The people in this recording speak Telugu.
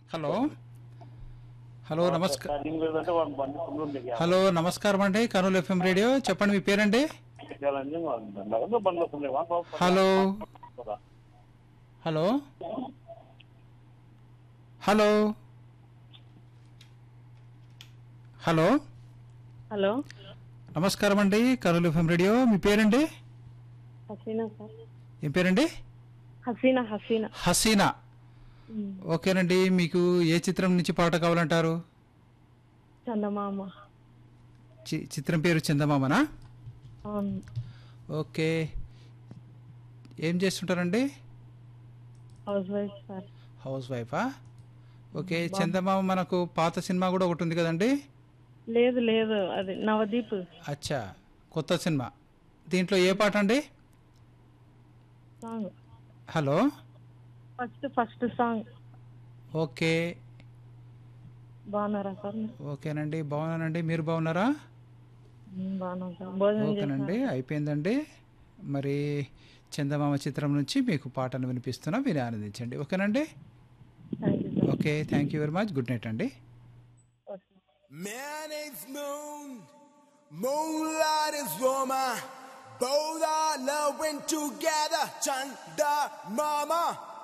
హలో హలో నమస్కారం స్టార్టింగ్ రోజు అంటే వాడు బండి ఫుల్ ఉంది హలో నమస్కారం అండి కర్నూలు ఎఫ్ఎం రేడియో చెప్పండి మీ పేరండి బండి బండ్లో full hello hello hello hello hello నమస్కారం అండి కర్నూలు ఎఫ్ఎం రేడియో మీ పేరండి హసీనా సార్ ఏం పేరండి హసీనా హసీనా హసీనా ఓకేనండి మీకు ఏ చిత్రం నుంచి పాట కావాలంటారు చందమామ చి- చిత్రం పేరు చందమామనా అవును ఓకే ఏం చేస్తుంటారండి హౌస్ వైఫ్ సార్ హౌస్ వైఫా ఓకే చందమామ మనకు పాత సినిమా కూడా ఒకటి ఉంది కదండి లేదు లేదు అది నవదీప్ అచ్చా కొత్త సినిమా దీంట్లో ఏ పాట అండి song hello first first song okay బాగున్నారా సార్ ఓకేనండి బాగున్నానండి మీరు బాగున్నారా ఉమ్, బాగున్నాం సార్ భోజనం ఓకేనండి అయిపోయిందండి మరి చందమామ చిత్రం నుంచి మీకు పాటను వినిపిస్తున్నా విని ఆనందించండి ఓకేనండి thank you sir okay thank you very much good night అండి okay Man is moon, moonlight is woman. Both are loving together, Chanda Mama.